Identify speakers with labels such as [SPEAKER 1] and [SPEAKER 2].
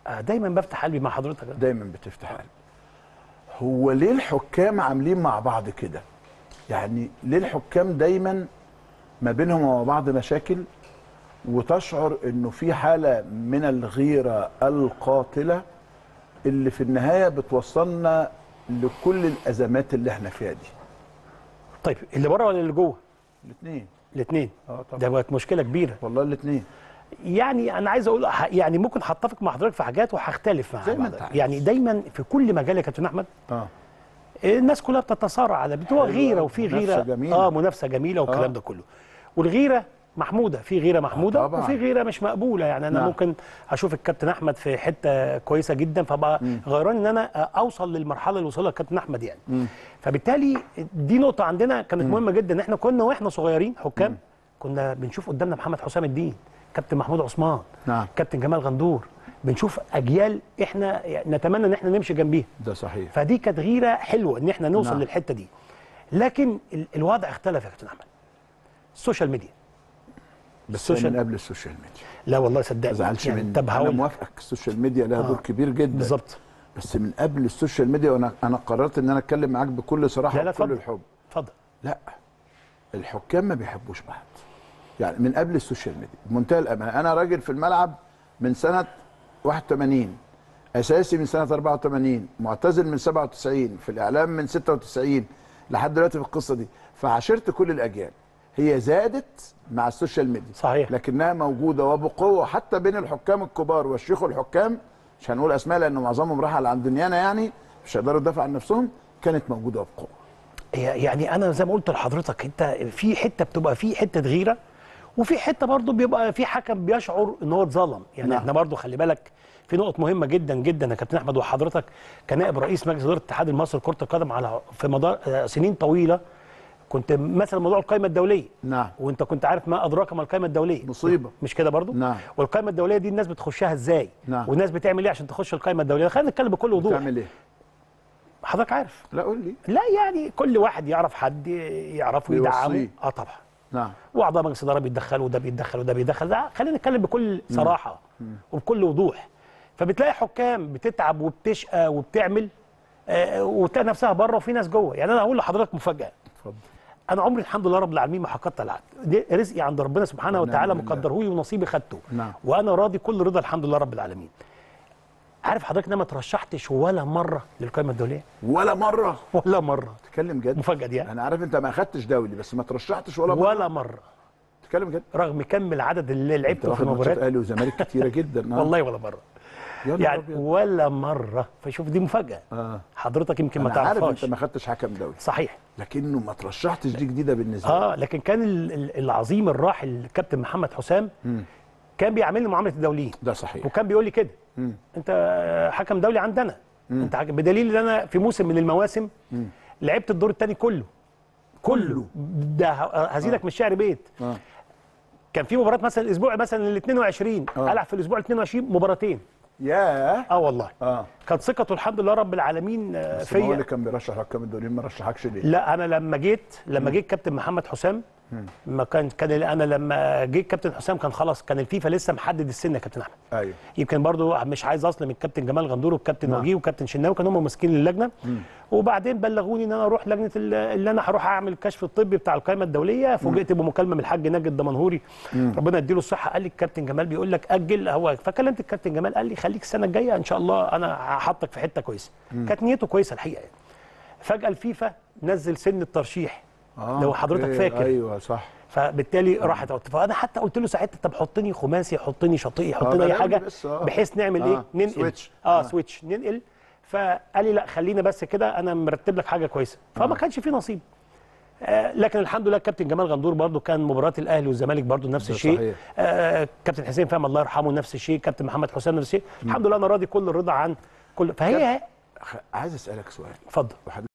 [SPEAKER 1] آه، دايما بفتح قلبي مع حضرتك
[SPEAKER 2] دايما بتفتح قلب هو ليه الحكام عاملين مع بعض كده يعني ليه الحكام دايما ما بينهم وما بعض مشاكل وتشعر انه في حاله من الغيره القاتله اللي في النهايه بتوصلنا لكل الازمات اللي احنا فيها دي
[SPEAKER 1] طيب اللي بره ولا اللي جوه
[SPEAKER 2] الاثنين
[SPEAKER 1] الاثنين
[SPEAKER 2] اه طبعا
[SPEAKER 1] ده بقت مشكله كبيره
[SPEAKER 2] والله الاثنين
[SPEAKER 1] يعني انا عايز اقول ح- يعني ممكن هتفق مع حضرتك في حاجات وهختلف مع
[SPEAKER 2] زي ما
[SPEAKER 1] بعض.
[SPEAKER 2] انت عايز.
[SPEAKER 1] يعني دايما في كل مجال يا كابتن احمد
[SPEAKER 2] اه
[SPEAKER 1] الناس كلها بتتصارع على بتوع
[SPEAKER 2] حلوة
[SPEAKER 1] غيره
[SPEAKER 2] أوي.
[SPEAKER 1] وفي
[SPEAKER 2] منافسة
[SPEAKER 1] غيره
[SPEAKER 2] جميلة.
[SPEAKER 1] اه منافسه جميله والكلام
[SPEAKER 2] آه.
[SPEAKER 1] ده كله والغيره محموده في غيره محموده
[SPEAKER 2] طبعاً.
[SPEAKER 1] وفي غيره مش مقبوله يعني انا
[SPEAKER 2] نعم.
[SPEAKER 1] ممكن اشوف الكابتن احمد في حته كويسه جدا فبقى غيران ان انا اوصل للمرحله اللي وصلها الكابتن احمد يعني فبالتالي دي نقطه عندنا كانت مهمه جدا ان احنا كنا واحنا صغيرين حكام كنا بنشوف قدامنا محمد حسام الدين كابتن محمود عثمان
[SPEAKER 2] نعم.
[SPEAKER 1] كابتن جمال غندور بنشوف اجيال احنا يعني نتمنى ان احنا نمشي جنبيها
[SPEAKER 2] ده صحيح
[SPEAKER 1] فدي كانت غيره حلوه ان احنا نوصل
[SPEAKER 2] نعم.
[SPEAKER 1] للحته دي لكن ال- الوضع اختلف يا كابتن احمد السوشيال ميديا
[SPEAKER 2] بس
[SPEAKER 1] السوشيال-
[SPEAKER 2] من قبل السوشيال ميديا
[SPEAKER 1] لا والله صدقني
[SPEAKER 2] ما تزعلش
[SPEAKER 1] يعني
[SPEAKER 2] مني
[SPEAKER 1] طب
[SPEAKER 2] انا
[SPEAKER 1] هقول
[SPEAKER 2] موافقك السوشيال ميديا لها دور كبير جدا
[SPEAKER 1] بالظبط
[SPEAKER 2] بس من قبل السوشيال ميديا وانا انا قررت ان انا اتكلم معاك بكل صراحه
[SPEAKER 1] لا لا
[SPEAKER 2] وبكل
[SPEAKER 1] اتفضل
[SPEAKER 2] الحب
[SPEAKER 1] اتفضل
[SPEAKER 2] لا الحكام ما بيحبوش بعض يعني من قبل السوشيال ميديا بمنتهى الامانه انا راجل في الملعب من سنه 81 اساسي من سنه 84 معتزل من 97 في الاعلام من 96 لحد دلوقتي في القصه دي فعاشرت كل الاجيال هي زادت مع السوشيال ميديا
[SPEAKER 1] صحيح.
[SPEAKER 2] لكنها موجوده وبقوه حتى بين الحكام الكبار والشيوخ الحكام مش هنقول اسماء لان معظمهم راح عن دنيانا يعني مش هيقدروا يدافعوا عن نفسهم كانت موجوده وبقوه
[SPEAKER 1] هي- يعني انا زي ما قلت لحضرتك انت في حته بتبقى في حته غيره وفي حته برضه بيبقى في حكم بيشعر ان هو اتظلم يعني
[SPEAKER 2] نعم.
[SPEAKER 1] احنا برضه خلي بالك في نقط مهمه جدا جدا يا كابتن احمد وحضرتك كنائب رئيس مجلس اداره الاتحاد المصري لكره القدم على في مدار آه، سنين طويله كنت مثلا موضوع القائمه الدوليه
[SPEAKER 2] نعم.
[SPEAKER 1] وانت كنت عارف ما ادراك ما القائمه الدوليه
[SPEAKER 2] مصيبة.
[SPEAKER 1] مش كده برضه
[SPEAKER 2] نعم.
[SPEAKER 1] والقائمه الدوليه دي الناس بتخشها ازاي
[SPEAKER 2] نعم.
[SPEAKER 1] والناس بتعمل ايه عشان تخش القائمه الدوليه خلينا نتكلم بكل وضوح
[SPEAKER 2] تعمل ايه؟
[SPEAKER 1] حضرتك عارف
[SPEAKER 2] لا قول لي
[SPEAKER 1] لا يعني كل واحد يعرف حد يعرفه يدعمه
[SPEAKER 2] يوصيه.
[SPEAKER 1] اه طبعا
[SPEAKER 2] نعم
[SPEAKER 1] واعضاء مجلس الاداره بيتدخلوا وده بيتدخل وده بيتدخل ده خلينا نتكلم بكل صراحه وبكل وضوح فبتلاقي حكام بتتعب وبتشقى وبتعمل آه وتلاقي نفسها بره وفي ناس جوه يعني انا هقول لحضرتك مفاجاه
[SPEAKER 2] اتفضل
[SPEAKER 1] انا عمري الحمد لله رب العالمين ما حقدت العقد دي رزقي عند ربنا سبحانه
[SPEAKER 2] ونعم
[SPEAKER 1] وتعالى
[SPEAKER 2] بالله.
[SPEAKER 1] مقدره لي ونصيبي خدته
[SPEAKER 2] نعم.
[SPEAKER 1] وانا راضي كل رضا الحمد لله رب العالمين عارف حضرتك ان انا ما ترشحتش ولا مره للقائمه الدوليه
[SPEAKER 2] ولا مره
[SPEAKER 1] ولا مره
[SPEAKER 2] تتكلم جد
[SPEAKER 1] مفاجاه دي يعني.
[SPEAKER 2] انا عارف انت ما اخدتش دولي بس ما ترشحتش ولا مره
[SPEAKER 1] ولا مره
[SPEAKER 2] تتكلم جد
[SPEAKER 1] رغم كم العدد اللي
[SPEAKER 2] انت
[SPEAKER 1] لعبته في
[SPEAKER 2] واخد ماتشات
[SPEAKER 1] المباريات
[SPEAKER 2] اهلي وزمالك كتيره جدا آه.
[SPEAKER 1] والله ولا مره
[SPEAKER 2] يا نهار
[SPEAKER 1] يعني
[SPEAKER 2] أبيض.
[SPEAKER 1] ولا مره فشوف دي مفاجاه
[SPEAKER 2] آه.
[SPEAKER 1] حضرتك يمكن ما
[SPEAKER 2] انا عارف
[SPEAKER 1] تعرفهاش
[SPEAKER 2] انت ما خدتش حكم دولي
[SPEAKER 1] صحيح
[SPEAKER 2] لكنه ما ترشحتش دي جديده بالنسبه لي
[SPEAKER 1] اه لكن كان ال- ال- العظيم الراحل الكابتن محمد حسام كان بيعاملني معامله الدوليين
[SPEAKER 2] ده صحيح
[SPEAKER 1] وكان بيقول لي كده انت حكم دولي عندنا انت حكم بدليل ان انا في موسم من المواسم لعبت الدور الثاني كله كله ده ه- هزيدك من الشعر بيت
[SPEAKER 2] آه.
[SPEAKER 1] كان في مباراه مثلا الاسبوع مثلا ال 22
[SPEAKER 2] آه.
[SPEAKER 1] العب في الاسبوع ال 22 مباراتين
[SPEAKER 2] ياه
[SPEAKER 1] اه والله
[SPEAKER 2] اه
[SPEAKER 1] كانت ثقته الحمد لله رب العالمين آه،
[SPEAKER 2] بس ما هو اللي
[SPEAKER 1] فيا
[SPEAKER 2] كان بيرشح حكام الدوليين ما رشحكش ليه؟
[SPEAKER 1] لا انا لما جيت لما جيت كابتن محمد حسام ما كان كان انا لما جيت كابتن حسام كان خلاص كان الفيفا لسه محدد السن يا كابتن احمد
[SPEAKER 2] ايوه
[SPEAKER 1] يمكن برضو مش عايز اظلم الكابتن جمال غندور والكابتن
[SPEAKER 2] نعم.
[SPEAKER 1] وجيه والكابتن شناوي كانوا هم ماسكين اللجنه وبعدين بلغوني ان انا اروح لجنه ال- اللي انا هروح اعمل الكشف الطبي بتاع القائمه الدوليه فوجئت بمكالمه من الحاج ناجي الدمنهوري ربنا يديله الصحه قال لي الكابتن جمال بيقول لك اجل هو فكلمت الكابتن جمال قال لي خليك السنه الجايه ان شاء الله انا هحطك في حته كويسه كانت نيته كويسه الحقيقه يعني فجاه الفيفا نزل سن الترشيح لو حضرتك
[SPEAKER 2] أوكي،
[SPEAKER 1] فاكر
[SPEAKER 2] ايوه صح
[SPEAKER 1] فبالتالي راحت أوت- فانا حتى قلت له ساعتها طب حطني خماسي حطني شاطئي حطني اي
[SPEAKER 2] غيرني
[SPEAKER 1] حاجه
[SPEAKER 2] بس، آه.
[SPEAKER 1] بحيث نعمل
[SPEAKER 2] آه،
[SPEAKER 1] ايه ننقل
[SPEAKER 2] سويتش.
[SPEAKER 1] اه,
[SPEAKER 2] آه.
[SPEAKER 1] سويتش ننقل فقال لي لا خلينا بس كده انا مرتب لك حاجه كويسه فما كانش في نصيب آه لكن الحمد لله الكابتن جمال غندور برضو كان مباراه الاهلي والزمالك برضو نفس
[SPEAKER 2] ده
[SPEAKER 1] الشيء
[SPEAKER 2] صحيح.
[SPEAKER 1] آه كابتن حسين فهم الله يرحمه نفس الشيء كابتن محمد حسام نفس الشيء الحمد لله انا راضي كل الرضا عن كل فهي
[SPEAKER 2] عايز اسالك سؤال
[SPEAKER 1] اتفضل
[SPEAKER 2] وحضرتك